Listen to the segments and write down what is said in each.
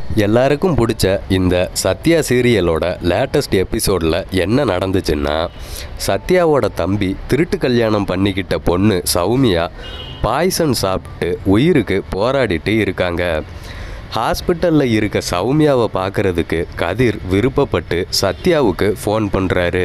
எல்லாருக்கும் பிடிச்ச இந்த சத்யா சீரியலோட லேட்டஸ்ட் எபிசோடில் என்ன நடந்துச்சுன்னா சத்யாவோட தம்பி திருட்டு கல்யாணம் பண்ணிக்கிட்ட பொண்ணு சௌமியா பாய்சன் சாப்பிட்டு உயிருக்கு போராடிட்டு இருக்காங்க ஹாஸ்பிட்டலில் இருக்க சௌமியாவை பார்க்கறதுக்கு கதிர் விருப்பப்பட்டு சத்யாவுக்கு ஃபோன் பண்ணுறாரு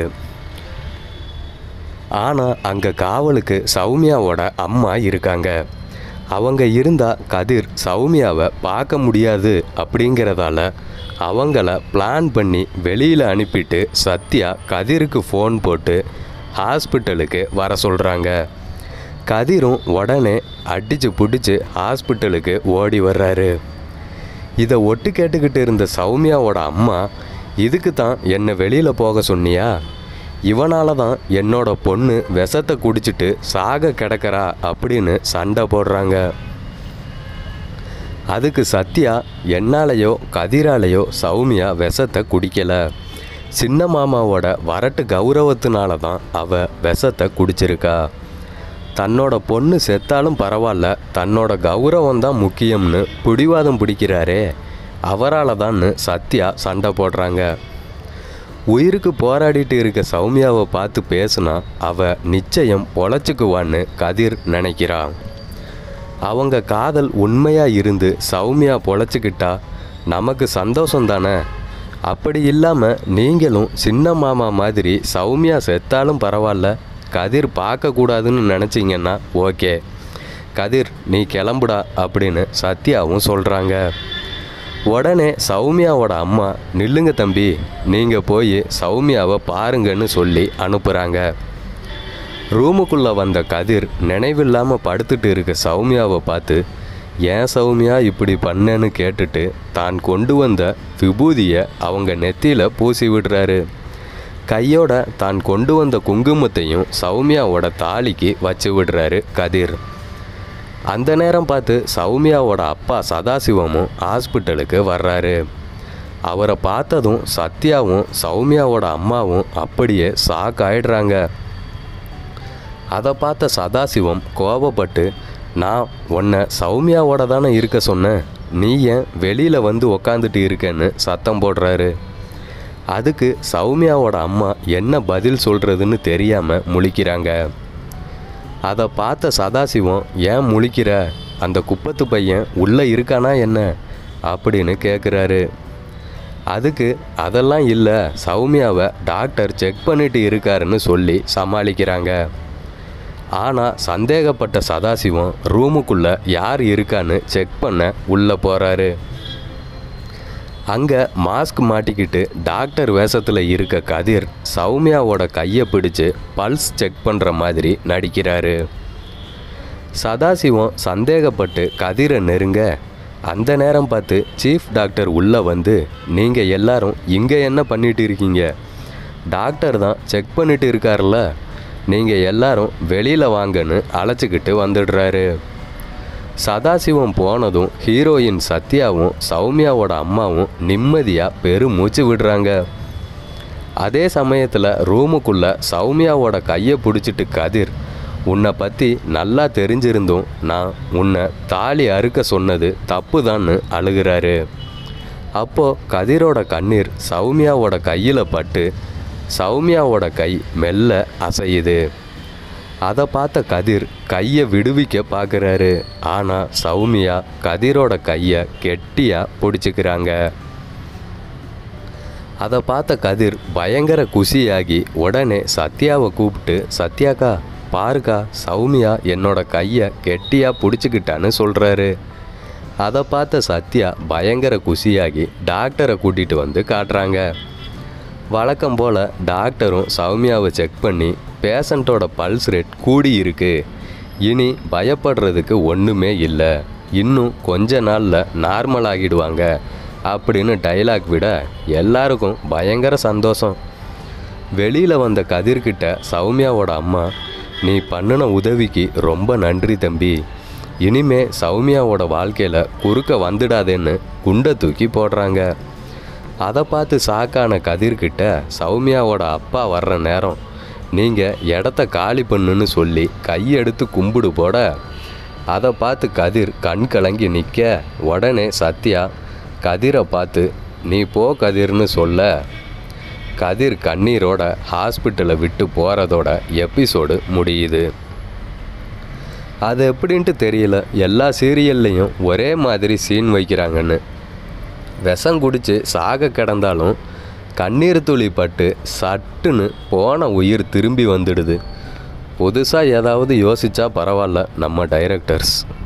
ஆனால் அங்கே காவலுக்கு சௌமியாவோட அம்மா இருக்காங்க அவங்க இருந்தால் கதிர் சௌமியாவை பார்க்க முடியாது அப்படிங்கிறதால அவங்கள பிளான் பண்ணி வெளியில் அனுப்பிட்டு சத்யா கதிருக்கு ஃபோன் போட்டு ஹாஸ்பிட்டலுக்கு வர சொல்கிறாங்க கதிரும் உடனே அடித்து பிடிச்சி ஹாஸ்பிட்டலுக்கு ஓடி வர்றாரு இதை ஒட்டு கேட்டுக்கிட்டு இருந்த சௌமியாவோட அம்மா இதுக்கு தான் என்னை வெளியில் போக சொன்னியா இவனால தான் என்னோட பொண்ணு விஷத்தை குடிச்சிட்டு சாக கிடக்கிறா அப்படின்னு சண்டை போடுறாங்க அதுக்கு சத்யா என்னாலேயோ கதிராலேயோ சௌமியா விஷத்தை குடிக்கல சின்ன மாமாவோட வரட்டு கௌரவத்தினால தான் அவ விஷத்தை குடிச்சிருக்கா தன்னோட பொண்ணு செத்தாலும் பரவாயில்ல தன்னோட கௌரவம் தான் முக்கியம்னு பிடிவாதம் பிடிக்கிறாரே அவரால் தான்னு சத்யா சண்டை போடுறாங்க உயிருக்கு போராடிட்டு இருக்க சௌமியாவை பார்த்து பேசுனா அவ நிச்சயம் பொழைச்சிக்குவான்னு கதிர் நினைக்கிறான் அவங்க காதல் உண்மையா இருந்து சௌமியா பொழைச்சிக்கிட்டா நமக்கு சந்தோஷம் தானே அப்படி இல்லாமல் நீங்களும் சின்ன மாமா மாதிரி சௌமியா செத்தாலும் பரவாயில்ல கதிர் பார்க்கக்கூடாதுன்னு நினச்சிங்கன்னா ஓகே கதிர் நீ கிளம்புடா அப்படின்னு சத்யாவும் சொல்கிறாங்க உடனே சௌமியாவோட அம்மா நில்லுங்க தம்பி நீங்கள் போய் சௌமியாவை பாருங்கன்னு சொல்லி அனுப்புகிறாங்க ரூமுக்குள்ளே வந்த கதிர் நினைவில்லாமல் படுத்துட்டு இருக்க சௌமியாவை பார்த்து ஏன் சௌமியா இப்படி பண்ணேன்னு கேட்டுட்டு தான் கொண்டு வந்த விபூதியை அவங்க நெத்தியில் பூசி விடுறாரு கையோட தான் கொண்டு வந்த குங்குமத்தையும் சௌமியாவோட தாலிக்கு வச்சு விடுறாரு கதிர் அந்த நேரம் பார்த்து சௌமியாவோட அப்பா சதாசிவமும் ஹாஸ்பிட்டலுக்கு வர்றாரு அவரை பார்த்ததும் சத்யாவும் சௌமியாவோட அம்மாவும் அப்படியே ஷாக் ஆயிடுறாங்க அதை பார்த்த சதாசிவம் கோபப்பட்டு நான் உன்னை சௌமியாவோட தானே இருக்க சொன்னேன் நீ ஏன் வெளியில் வந்து உக்காந்துட்டு இருக்கேன்னு சத்தம் போடுறாரு அதுக்கு சௌமியாவோட அம்மா என்ன பதில் சொல்கிறதுன்னு தெரியாமல் முழிக்கிறாங்க அதை பார்த்த சதாசிவம் ஏன் முழிக்கிற அந்த குப்பத்து பையன் உள்ளே இருக்கானா என்ன அப்படின்னு கேட்குறாரு அதுக்கு அதெல்லாம் இல்லை சௌமியாவை டாக்டர் செக் பண்ணிட்டு இருக்காருன்னு சொல்லி சமாளிக்கிறாங்க ஆனால் சந்தேகப்பட்ட சதாசிவம் ரூமுக்குள்ளே யார் இருக்கான்னு செக் பண்ண உள்ளே போகிறாரு அங்கே மாஸ்க் மாட்டிக்கிட்டு டாக்டர் வேஷத்தில் இருக்க கதிர் சௌமியாவோட கையை பிடிச்சு பல்ஸ் செக் பண்ணுற மாதிரி நடிக்கிறாரு சதாசிவம் சந்தேகப்பட்டு கதிரை நெருங்க அந்த நேரம் பார்த்து சீஃப் டாக்டர் உள்ளே வந்து நீங்கள் எல்லாரும் இங்கே என்ன பண்ணிட்டு இருக்கீங்க டாக்டர் தான் செக் பண்ணிட்டு இருக்கார்ல நீங்கள் எல்லாரும் வெளியில் வாங்கன்னு அழைச்சிக்கிட்டு வந்துடுறாரு சதாசிவம் போனதும் ஹீரோயின் சத்யாவும் சௌமியாவோட அம்மாவும் நிம்மதியாக பெருமூச்சு விடுறாங்க அதே சமயத்தில் ரூமுக்குள்ளே சௌமியாவோட கையை பிடிச்சிட்டு கதிர் உன்னை பற்றி நல்லா தெரிஞ்சிருந்தும் நான் உன்னை தாலி அறுக்க சொன்னது தப்பு தான்னு அழுகிறாரு அப்போது கதிரோட கண்ணீர் சௌமியாவோட கையில் பட்டு சௌமியாவோட கை மெல்ல அசையுது அதை பார்த்த கதிர் கையை விடுவிக்க பார்க்குறாரு ஆனால் சௌமியா கதிரோட கையை கெட்டியாக பிடிச்சிக்கிறாங்க அதை பார்த்த கதிர் பயங்கர குஷியாகி உடனே சத்யாவை கூப்பிட்டு சத்யாக்கா பாருக்கா சௌமியா என்னோட கையை கெட்டியாக பிடிச்சிக்கிட்டான்னு சொல்கிறாரு அதை பார்த்த சத்யா பயங்கர குஷியாகி டாக்டரை கூட்டிகிட்டு வந்து காட்டுறாங்க வழக்கம் போல் டாக்டரும் சௌமியாவை செக் பண்ணி பேஷண்ட்டோட பல்ஸ் ரேட் கூடி இருக்கு இனி பயப்படுறதுக்கு ஒன்றுமே இல்லை இன்னும் கொஞ்ச நாளில் நார்மல் ஆகிடுவாங்க அப்படின்னு டைலாக் விட எல்லாருக்கும் பயங்கர சந்தோஷம் வெளியில் வந்த கதிர்கிட்ட சௌமியாவோட அம்மா நீ பண்ணின உதவிக்கு ரொம்ப நன்றி தம்பி இனிமே சௌமியாவோட வாழ்க்கையில் குறுக்க வந்துடாதேன்னு குண்டை தூக்கி போடுறாங்க அதை பார்த்து சாக்கான கதிர்கிட்ட சௌமியாவோட அப்பா வர்ற நேரம் நீங்கள் இடத்த காலி பண்ணுன்னு சொல்லி கையெடுத்து கும்பிடு போட அதை பார்த்து கதிர் கண் கலங்கி நிற்க உடனே சத்யா கதிரை பார்த்து நீ போ கதிர்னு சொல்ல கதிர் கண்ணீரோட ஹாஸ்பிட்டலை விட்டு போகிறதோட எபிசோடு முடியுது அது எப்படின்ட்டு தெரியல எல்லா சீரியல்லையும் ஒரே மாதிரி சீன் வைக்கிறாங்கன்னு விஷம் குடித்து சாக கிடந்தாலும் கண்ணீர் துளி பட்டு சட்டுன்னு போன உயிர் திரும்பி வந்துடுது புதுசாக ஏதாவது யோசிச்சா பரவாயில்ல நம்ம டைரக்டர்ஸ்